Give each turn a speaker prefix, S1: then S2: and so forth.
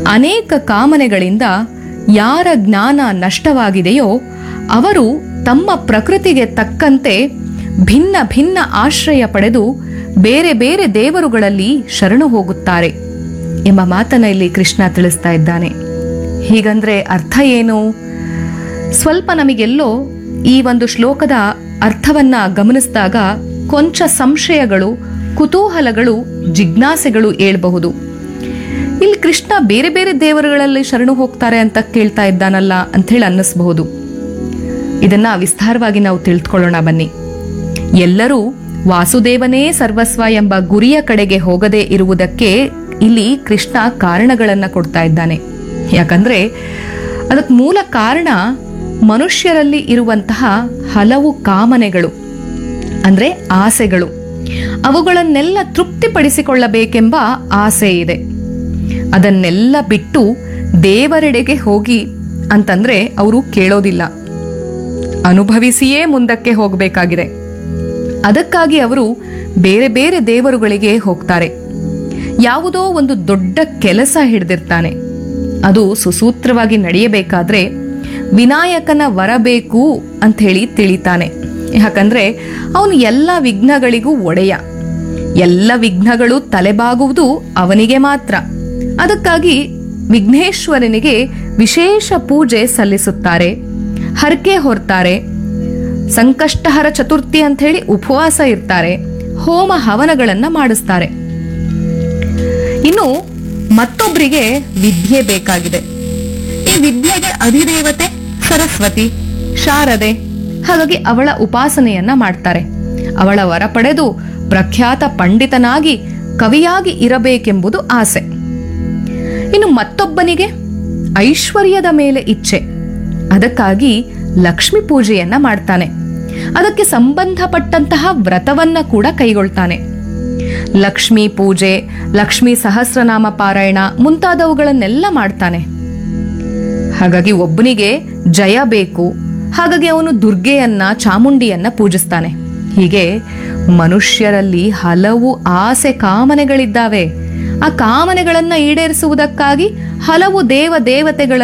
S1: ಅನೇಕ ಕಾಮನೆಗಳಿಂದ ಯಾರ ಜ್ಞಾನ ನಷ್ಟವಾಗಿದೆಯೋ ಅವರು ತಮ್ಮ ಪ್ರಕೃತಿಗೆ ತಕ್ಕಂತೆ ಭಿನ್ನ ಭಿನ್ನ ಆಶ್ರಯ ಪಡೆದು ಬೇರೆ ಬೇರೆ ದೇವರುಗಳಲ್ಲಿ ಶರಣು ಹೋಗುತ್ತಾರೆ ಎಂಬ ಮಾತನ್ನ ಇಲ್ಲಿ ಕೃಷ್ಣ ತಿಳಿಸ್ತಾ ಇದ್ದಾನೆ ಹೀಗಂದ್ರೆ ಅರ್ಥ ಏನು ಸ್ವಲ್ಪ ನಮಗೆಲ್ಲೋ ಈ ಒಂದು ಶ್ಲೋಕದ ಅರ್ಥವನ್ನ ಗಮನಿಸಿದಾಗ ಕೊಂಚ ಸಂಶಯಗಳು ಕುತೂಹಲಗಳು ಜಿಜ್ಞಾಸೆಗಳು ಏಳಬಹುದು ಇಲ್ಲಿ ಕೃಷ್ಣ ಬೇರೆ ಬೇರೆ ದೇವರುಗಳಲ್ಲಿ ಶರಣು ಹೋಗ್ತಾರೆ ಅಂತ ಕೇಳ್ತಾ ಇದ್ದಾನಲ್ಲ ಅಂತ ಹೇಳಿ ಅನ್ನಿಸಬಹುದು ಇದನ್ನ ವಿಸ್ತಾರವಾಗಿ ನಾವು ತಿಳಿದುಕೊಳ್ಳೋಣ ಬನ್ನಿ ಎಲ್ಲರೂ ವಾಸುದೇವನೇ ಸರ್ವಸ್ವ ಎಂಬ ಗುರಿಯ ಕಡೆಗೆ ಹೋಗದೆ ಇರುವುದಕ್ಕೆ ಇಲ್ಲಿ ಕೃಷ್ಣ ಕಾರಣಗಳನ್ನ ಕೊಡ್ತಾ ಇದ್ದಾನೆ ಯಾಕಂದ್ರೆ ಅದಕ್ಕೆ ಮೂಲ ಕಾರಣ ಮನುಷ್ಯರಲ್ಲಿ ಇರುವಂತಹ ಹಲವು ಕಾಮನೆಗಳು ಅಂದ್ರೆ ಆಸೆಗಳು ಅವುಗಳನ್ನೆಲ್ಲ ತೃಪ್ತಿಪಡಿಸಿಕೊಳ್ಳಬೇಕೆಂಬ ಆಸೆ ಇದೆ ಅದನ್ನೆಲ್ಲ ಬಿಟ್ಟು ದೇವರೆಡೆಗೆ ಹೋಗಿ ಅಂತಂದ್ರೆ ಅವರು ಕೇಳೋದಿಲ್ಲ ಅನುಭವಿಸಿಯೇ ಮುಂದಕ್ಕೆ ಹೋಗಬೇಕಾಗಿದೆ ಅದಕ್ಕಾಗಿ ಅವರು ಬೇರೆ ಬೇರೆ ದೇವರುಗಳಿಗೆ ಹೋಗ್ತಾರೆ ಯಾವುದೋ ಒಂದು ದೊಡ್ಡ ಕೆಲಸ ಹಿಡಿದಿರ್ತಾನೆ ಅದು ಸುಸೂತ್ರವಾಗಿ ನಡೆಯಬೇಕಾದ್ರೆ ವಿನಾಯಕನ ವರ ಬೇಕು ಅಂತ ಹೇಳಿ ತಿಳಿತಾನೆ ಯಾಕಂದ್ರೆ ಅವನು ಎಲ್ಲ ವಿಘ್ನಗಳಿಗೂ ಒಡೆಯ ಎಲ್ಲ ವಿಘ್ನಗಳು ತಲೆಬಾಗುವುದು ಅವನಿಗೆ ಮಾತ್ರ ಅದಕ್ಕಾಗಿ ವಿಘ್ನೇಶ್ವರನಿಗೆ ವಿಶೇಷ ಪೂಜೆ ಸಲ್ಲಿಸುತ್ತಾರೆ ಹರಕೆ ಹೊರ್ತಾರೆ ಸಂಕಷ್ಟಹರ ಚತುರ್ಥಿ ಅಂತ ಹೇಳಿ ಉಪವಾಸ ಇರ್ತಾರೆ ಹೋಮ ಹವನಗಳನ್ನ ಮಾಡಿಸ್ತಾರೆ ಇನ್ನು ಮತ್ತೊಬ್ಬರಿಗೆ ವಿದ್ಯೆ ಬೇಕಾಗಿದೆ ಈ ವಿದ್ಯೆಗೆ ಅಧಿದೇವತೆ ಸರಸ್ವತಿ ಶಾರದೆ ಹಾಗಾಗಿ ಅವಳ ಉಪಾಸನೆಯನ್ನ ಮಾಡ್ತಾರೆ ಅವಳ ವರ ಪಡೆದು ಪ್ರಖ್ಯಾತ ಪಂಡಿತನಾಗಿ ಕವಿಯಾಗಿ ಇರಬೇಕೆಂಬುದು ಆಸೆ ಇನ್ನು ಮತ್ತೊಬ್ಬನಿಗೆ ಐಶ್ವರ್ಯದ ಮೇಲೆ ಇಚ್ಛೆ ಅದಕ್ಕಾಗಿ ಲಕ್ಷ್ಮಿ ಪೂಜೆಯನ್ನ ಮಾಡ್ತಾನೆ ಅದಕ್ಕೆ ಸಂಬಂಧಪಟ್ಟಂತಹ ವ್ರತವನ್ನ ಕೂಡ ಕೈಗೊಳ್ತಾನೆ ಲಕ್ಷ್ಮೀ ಪೂಜೆ ಲಕ್ಷ್ಮೀ ಸಹಸ್ರನಾಮ ಪಾರಾಯಣ ಮುಂತಾದವುಗಳನ್ನೆಲ್ಲ ಮಾಡ್ತಾನೆ ಹಾಗಾಗಿ ಒಬ್ಬನಿಗೆ ಜಯ ಬೇಕು ಹಾಗಾಗಿ ಅವನು ದುರ್ಗೆಯನ್ನ ಚಾಮುಂಡಿಯನ್ನ ಪೂಜಿಸ್ತಾನೆ ಹೀಗೆ ಮನುಷ್ಯರಲ್ಲಿ ಹಲವು ಆಸೆ ಕಾಮನೆಗಳಿದ್ದಾವೆ ಆ ಕಾಮನೆಗಳನ್ನ ಈಡೇರಿಸುವುದಕ್ಕಾಗಿ ಹಲವು ದೇವ ದೇವತೆಗಳ